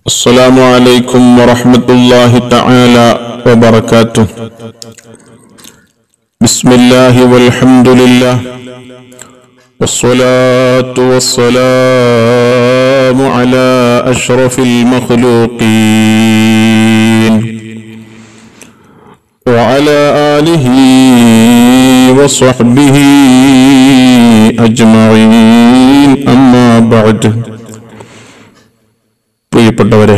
السلام عليكم ورحمة الله تعالى وبركاته بسم الله والحمد لله والصلاة والسلام على أشرف المخلوقين وعلى آله وصحبه أجمعين أما بعد പ്രിയപ്പെട്ടവരെ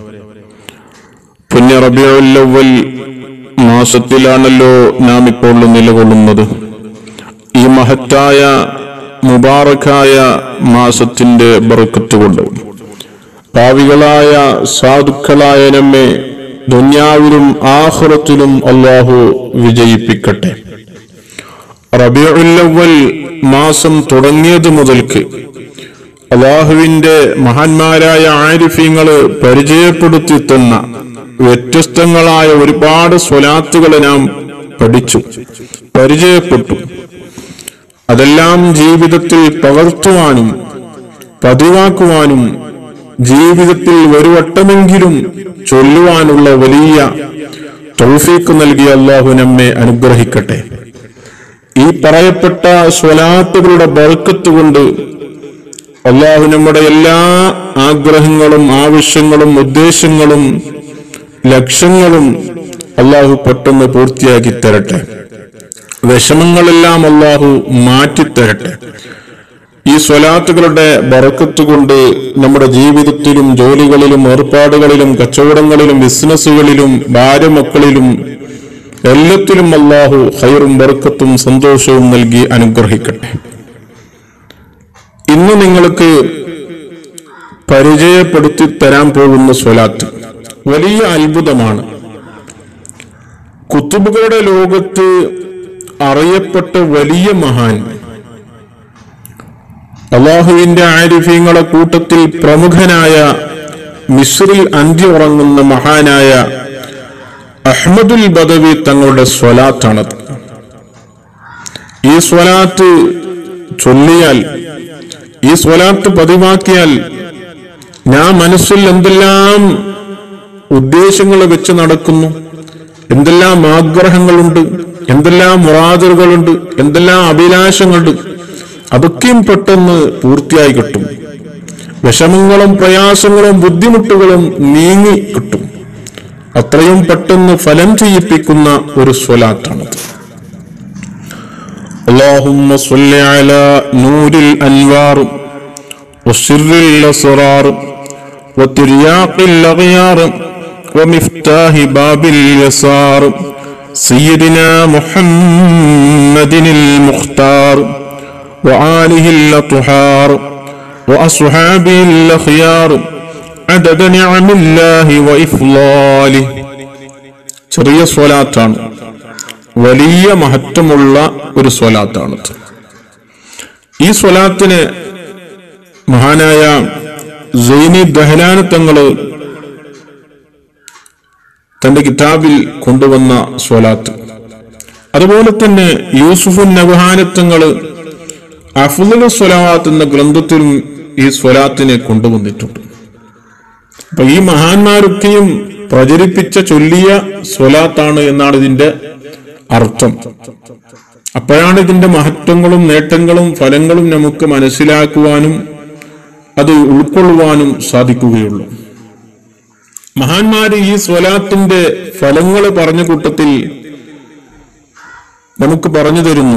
പുണ്യ റബിയുല്ലവൽ മാസത്തിലാണല്ലോ നാം ഇപ്പോൾ നിലകൊള്ളുന്നത് ഈ മഹത്തായ മുബാറക്കായ മാസത്തിന്റെ ബറുക്കത്ത് കൊണ്ട് പാവികളായ സാധുക്കളായ നമ്മെ ദുന്യാവിലും ആഹ്റത്തിലും അള്ളാഹു വിജയിപ്പിക്കട്ടെ റബിയുല്ലവൽ മാസം തുടങ്ങിയത് മുതൽക്ക് അള്ളാഹുവിന്റെ മഹാന്മാരായ ആരിഫ്യങ്ങള് പരിചയപ്പെടുത്തി തന്ന വ്യത്യസ്തങ്ങളായ ഒരുപാട് സ്വലാത്തുകളെ നാം പഠിച്ചു പരിചയപ്പെട്ടു അതെല്ലാം ജീവിതത്തിൽ പകർത്തുവാനും പതിവാക്കുവാനും ജീവിതത്തിൽ ഒരു വട്ടമെങ്കിലും ചൊല്ലുവാനുള്ള വലിയ തൗഫീക്ക് നൽകിയ അള്ളാഹു നമ്മെ അനുഗ്രഹിക്കട്ടെ ഈ പറയപ്പെട്ട സ്വലാത്തുകളുടെ ബർക്കത്ത് കൊണ്ട് അള്ളാഹു നമ്മുടെ എല്ലാ ആഗ്രഹങ്ങളും ആവശ്യങ്ങളും ഉദ്ദേശങ്ങളും ലക്ഷ്യങ്ങളും അള്ളാഹു പെട്ടെന്ന് പൂർത്തിയാക്കി തരട്ടെ വിഷമങ്ങളെല്ലാം അള്ളാഹു മാറ്റിത്തരട്ടെ ഈ സ്വലാത്തുകളുടെ ബറക്കത്ത് കൊണ്ട് നമ്മുടെ ജീവിതത്തിലും ജോലികളിലും ഏർപ്പാടുകളിലും കച്ചവടങ്ങളിലും ബിസിനസ്സുകളിലും ഭാര്യമക്കളിലും എല്ലാത്തിലും അള്ളാഹു ഹൈറും ബർക്കത്തും സന്തോഷവും നൽകി അനുഗ്രഹിക്കട്ടെ ഇന്ന് നിങ്ങൾക്ക് പരിചയപ്പെടുത്തി തരാൻ പോകുന്ന സ്വലാത്ത് വലിയ അത്ഭുതമാണ് കുത്തുബുകളുടെ ലോകത്ത് അറിയപ്പെട്ട വലിയ മഹാൻ അള്ളാഹുവിന്റെ ആരിഫ്യങ്ങളെ കൂട്ടത്തിൽ പ്രമുഖനായ മിസ്രിൽ അന്ത്യ ഉറങ്ങുന്ന മഹാനായ അഹ്മദുൽ ബദവി തങ്ങളുടെ സ്വലാത്താണത് ഈ സ്വലാത്ത് ചൊല്ലിയാൽ ഈ സ്വലാത്ത് പതിവാക്കിയാൽ ഞാൻ മനസ്സിൽ എന്തെല്ലാം ഉദ്ദേശങ്ങൾ വെച്ച് നടക്കുന്നു എന്തെല്ലാം ആഗ്രഹങ്ങളുണ്ട് എന്തെല്ലാം മുറാദറുകളുണ്ട് എന്തെല്ലാം അഭിലാഷങ്ങളുണ്ട് അതൊക്കെയും പെട്ടെന്ന് പൂർത്തിയായി കിട്ടും വിഷമങ്ങളും പ്രയാസങ്ങളും ബുദ്ധിമുട്ടുകളും നീങ്ങി കിട്ടും അത്രയും പെട്ടെന്ന് ഫലം ചെയ്യിപ്പിക്കുന്ന ഒരു സ്വലാത്താണത് اللهم صل على نور الأنوار وسر الأسرار وترياق الأغيار ومفتاح باب اليسار سيدنا محمد المختار وآله الأطهار وأصحابه الأخيار عدد نعم الله وإفضاله ചെറിയ സ്വലാത്താണ് വലിയ മഹത്വമുള്ള ഒരു സ്വലാത്താണ് ഈ സ്വലാത്തിന് മഹാനായ സൈനി ദഹലാന തങ്ങള് തന്റെ കിതാബിൽ കൊണ്ടുവന്ന സ്വലാത്ത് അതുപോലെ തന്നെ യൂസുഫുൻ നബഹാനത്തങ്ങള് അഫുദുൽ സ്വലാത്ത് എന്ന ഗ്രന്ഥത്തിലും ഈ സ്വലാത്തിനെ കൊണ്ടുവന്നിട്ടുണ്ട് അപ്പൊ ഈ മഹാന്മാരൊക്കെയും പ്രചരിപ്പിച്ച ചൊല്ലിയ സ്വലാത്താണ് എന്നാണ് ഇതിന്റെ അർത്ഥം അപ്പോഴാണ് ഇതിന്റെ മഹത്വങ്ങളും നേട്ടങ്ങളും ഫലങ്ങളും നമുക്ക് മനസ്സിലാക്കുവാനും അത് ഉൾക്കൊള്ളുവാനും സാധിക്കുകയുള്ളൂ മഹാന്മാര് ഈ സ്വലാത്തിന്റെ ഫലങ്ങൾ പറഞ്ഞ കൂട്ടത്തിൽ നമുക്ക് പറഞ്ഞു തരുന്നു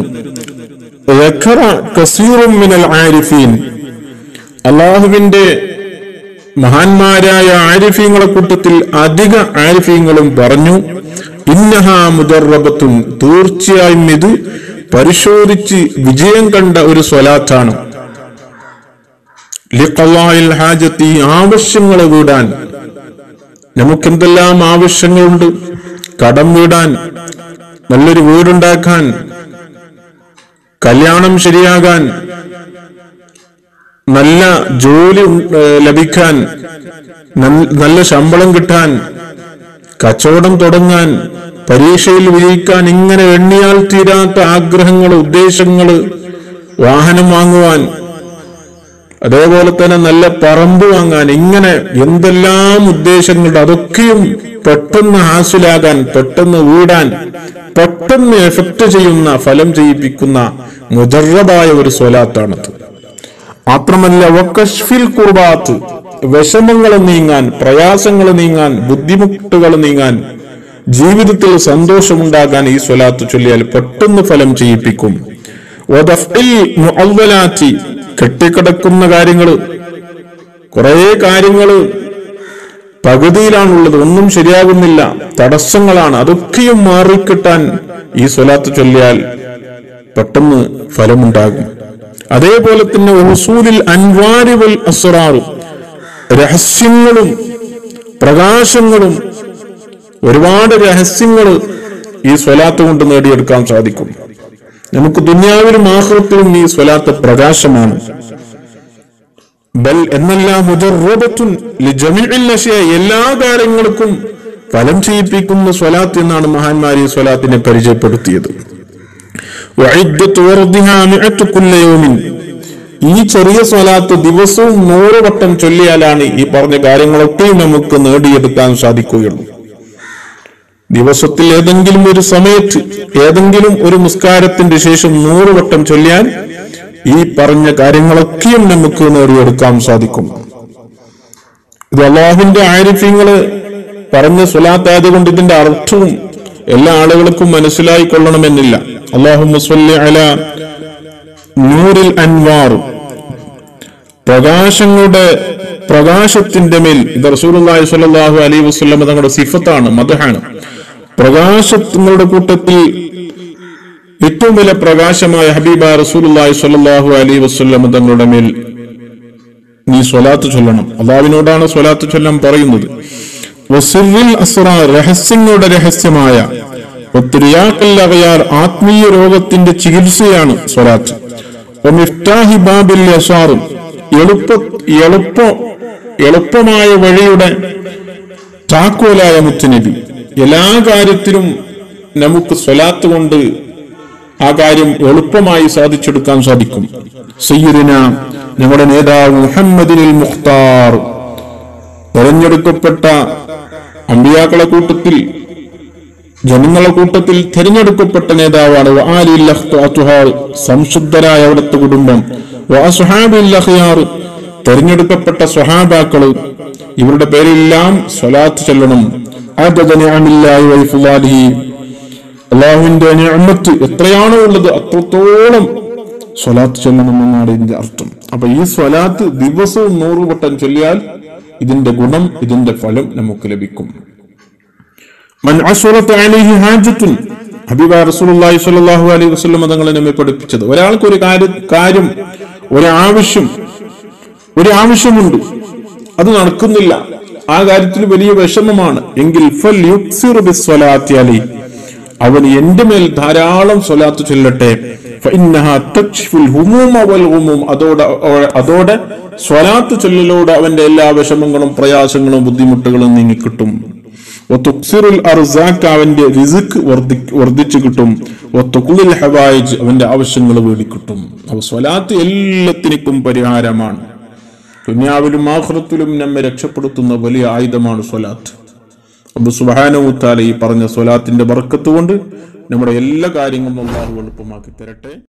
ആരിഫീൻ അള്ളാഹുവിന്റെ മഹാന്മാരായ ആരിഫീങ്ങളെ കൂട്ടത്തിൽ അധിക ആരിഫീങ്ങളും പറഞ്ഞു ഇന്നഹ മുദർറബത്തുൻ തീർച്ചയായും ഇത് പരിശോധിച്ച് വിജയം കണ്ട ഒരു സ്വലാത്താണ് ലിഖലായിൽ ഹാജത്തി ആവശ്യങ്ങൾ വീടാൻ നമുക്കെന്തെല്ലാം ആവശ്യങ്ങളുണ്ട് കടം വീടാൻ നല്ലൊരു വീടുണ്ടാക്കാൻ കല്യാണം ശരിയാകാൻ നല്ല ജോലി ലഭിക്കാൻ നല്ല ശമ്പളം കിട്ടാൻ കച്ചവടം തുടങ്ങാൻ പരീക്ഷയിൽ വിജയിക്കാൻ ഇങ്ങനെ എണ്ണിയാൽ തീരാത്ത ആഗ്രഹങ്ങൾ ഉദ്ദേശങ്ങൾ വാഹനം വാങ്ങുവാൻ അതേപോലെ തന്നെ നല്ല പറമ്പ് വാങ്ങാൻ ഇങ്ങനെ എന്തെല്ലാം ഉദ്ദേശങ്ങളുണ്ട് അതൊക്കെയും പെട്ടെന്ന് ഹാസിലാകാൻ പെട്ടെന്ന് വീടാൻ പെട്ടെന്ന് എഫക്ട് ചെയ്യുന്ന ഫലം ചെയ്യിപ്പിക്കുന്ന മുജറബായ ഒരു സ്വലാത്താണത് മാത്രമല്ല വക്കഷ്ഫിൽ കുർബാത്ത് വിഷമങ്ങൾ നീങ്ങാൻ പ്രയാസങ്ങൾ നീങ്ങാൻ ബുദ്ധിമുട്ടുകൾ നീങ്ങാൻ ജീവിതത്തിൽ സന്തോഷമുണ്ടാകാൻ ഈ സ്വലാത്ത് ചൊല്ലിയാൽ പെട്ടെന്ന് ഫലം ചെയ്യിപ്പിക്കും വദഫ്ഇൽ മുഅവ്വലാത്തി കെട്ടിക്കിടക്കുന്ന കാര്യങ്ങൾ കുറെ കാര്യങ്ങൾ പകുതിയിലാണുള്ളത് ഒന്നും ശരിയാകുന്നില്ല തടസ്സങ്ങളാണ് അതൊക്കെയും മാറിക്കിട്ടാൻ ഈ സ്വലാത്ത് ചൊല്ലിയാൽ പെട്ടെന്ന് ഫലമുണ്ടാകും അതേപോലെ തന്നെ ഉസൂലിൽ അൻവാരിവൽ അസ്റാറും രഹസ്യങ്ങളും പ്രകാശങ്ങളും ഒരുപാട് രഹസ്യങ്ങൾ ഈ സ്വലാത്ത് കൊണ്ട് നേടിയെടുക്കാൻ സാധിക്കും നമുക്ക് ദുന്യാവിലും ആഹൃത്തിലും ഈ സ്വലാത്ത് പ്രകാശമാണ് ബൽ എന്നല്ല മുജറബത്തുൻ ലിജമീഇൽ അഷ്യ എല്ലാ കാര്യങ്ങൾക്കും ഫലം ചെയ്യിപ്പിക്കുന്ന സ്വലാത്ത് എന്നാണ് മഹാന്മാർ ഈ സ്വലാത്തിനെ പരിചയപ്പെടുത്തിയത് വഇദ്ദത്തു വർദിഹാ മിഅത്തു കുല്ല യൗമിൻ ഈ ചെറിയ സ്വലാത്ത് ദിവസവും നൂറ് വട്ടം ചൊല്ലിയാലാണ് ഈ പറഞ്ഞ കാര്യങ്ങളൊക്കെയും നമുക്ക് നേടിയെടുക്കാൻ സാധിക്കുകയുള്ളൂ ദിവസത്തിൽ ഏതെങ്കിലും ഒരു സമയത്ത് ഏതെങ്കിലും ഒരു നിസ്കാരത്തിന്റെ ശേഷം നൂറ് വട്ടം ചൊല്ലിയാൽ ഈ പറഞ്ഞ കാര്യങ്ങളൊക്കെയും നമുക്ക് നേടിയെടുക്കാൻ സാധിക്കും ഇത് അള്ളാഹുവിന്റെ ആരിഫ്യങ്ങള് പറഞ്ഞ സ്വലാത്തായതുകൊണ്ട് ഇതിന്റെ അർത്ഥവും എല്ലാ ആളുകൾക്കും മനസ്സിലായി കൊള്ളണമെന്നില്ല അള്ളാഹു മുസ്വല്ലി അല നൂറിൽ അൻവാർ പ്രകാശങ്ങളുടെ പ്രകാശത്തിന്റെ മേൽ ഇത് റസൂലുള്ളാഹി സ്വല്ലല്ലാഹു അലൈഹി വസല്ലം തങ്ങളുടെ സിഫത്താണ് മദഹാണ് പ്രകാശങ്ങളുടെ കൂട്ടത്തിൽ ഏറ്റവും വലിയ പ്രകാശമായ ഹബീബ റസൂലുള്ളാഹി സ്വല്ലല്ലാഹു അലൈഹി വസല്ലം തങ്ങളുടെ മേൽ നീ സ്വലാത്ത് ചൊല്ലണം അള്ളാവിനോടാണ് സ്വലാത്ത് ചൊല്ലാൻ പറയുന്നത് വസിറിൽ അസ്റാർ രഹസ്യങ്ങളുടെ രഹസ്യമായ ഒത്തിരിയാക്കൽ അവയാർ ആത്മീയ രോഗത്തിന്റെ ചികിത്സയാണ് സ്വലാത്ത് ഒമിഫ്താഹി ബാബിൽ യസാറും എളുപ്പ എളുപ്പ എളുപ്പമായ വഴിയുടെ താക്കോലായ മുത്തുനബി എല്ലാ കാര്യത്തിലും നമുക്ക് സ്വലാത്ത് കൊണ്ട് ആ കാര്യം എളുപ്പമായി സാധിച്ചെടുക്കാൻ സാധിക്കും സയ്യിദിന നമ്മുടെ നേതാവ് മുഹമ്മദിനിൽ മുഖ്താർ തെരഞ്ഞെടുക്കപ്പെട്ട അമ്പിയാക്കളെ കൂട്ടത്തിൽ ജനങ്ങളെ കൂട്ടത്തിൽ തിരഞ്ഞെടുക്കപ്പെട്ട നേതാവാണ് വആലിൽ അഖ്താത്തുഹാർ സംശുദ്ധരായ അവിടുത്തെ കുടുംബം വഅസ്ഹാബിൽ അഖ്യാർ തിരഞ്ഞെടുക്കപ്പെട്ട സ്വഹാബാക്കള് ഇവരുടെ പേരെല്ലാം സ്വലാത്ത് ചൊല്ലണം അദദ നിഅമില്ലാഹി വൈഫുലാലിഹി അള്ളാഹുവിന്റെ നിഅമത്ത് എത്രയാണോ ഉള്ളത് അത്രത്തോളം സ്വലാത്ത് ചൊല്ലണം എന്നാണ് ഇതിന്റെ അർത്ഥം അപ്പൊ ഈ സ്വലാത്ത് ദിവസവും നൂറ് വട്ടം ചൊല്ലിയാൽ ഇതിന്റെ ഗുണം ഇതിന്റെ ഫലം നമുക്ക് ലഭിക്കും മൻ അസ്വറത്ത് അലൈഹി ഹാജത്തുൻ ഹബീബ റസൂലുള്ളാഹി സ്വല്ലല്ലാഹു അലൈഹി വസല്ലം തങ്ങളെ നമ്മെ പഠിപ്പിച്ചത് ഒരാൾക്ക് ഒരു കാര്യം കാര്യം ഒരാവശ്യം ഒരു ആവശ്യമുണ്ട് അത് നടക്കുന്നില്ല ആ കാര്യത്തിൽ വലിയ വിഷമമാണ് എങ്കിൽ ഫൽ യുക്സിറു ബിസ്വലാത്തി അലൈഹി അവൻ എന്റെ മേൽ ധാരാളം സ്വലാത്ത് ചൊല്ലട്ടെ ഫഇന്നഹ തക്ഷിഫുൽ ഹുമൂമ വൽ ഗുമൂം അതോടെ അതോടെ സ്വലാത്ത് ചൊല്ലലോടെ അവന്റെ എല്ലാ വിഷമങ്ങളും പ്രയാസങ്ങളും ബുദ്ധിമുട്ടുകളും നീങ്ങിക്കിട്ടും ഒത്തുക്സിറുൽ അർസാക്ക് അവന്റെ റിസിക് വർദ്ധി വർദ്ധിച്ചു കിട്ടും ഒത്തുക്കുളിൽ ഹവായിജ് അവന്റെ ആവശ്യങ്ങൾ വേടിക്കിട്ടും അപ്പൊ സ്വലാത്ത് എല്ലാത്തിനും പരിഹാരമാണ് ദുനിയാവിലും ആഹ്റത്തിലും നമ്മെ രക്ഷപ്പെടുത്തുന്ന വലിയ ആയുധമാണ് സ്വലാത്ത് അബു സുബാനവുത്താല ഈ പറഞ്ഞ സ്വലാത്തിന്റെ ബർക്കത്ത് കൊണ്ട് നമ്മുടെ എല്ലാ കാര്യങ്ങളും അള്ളാഹു എളുപ്പമാക്കി തരട്ടെ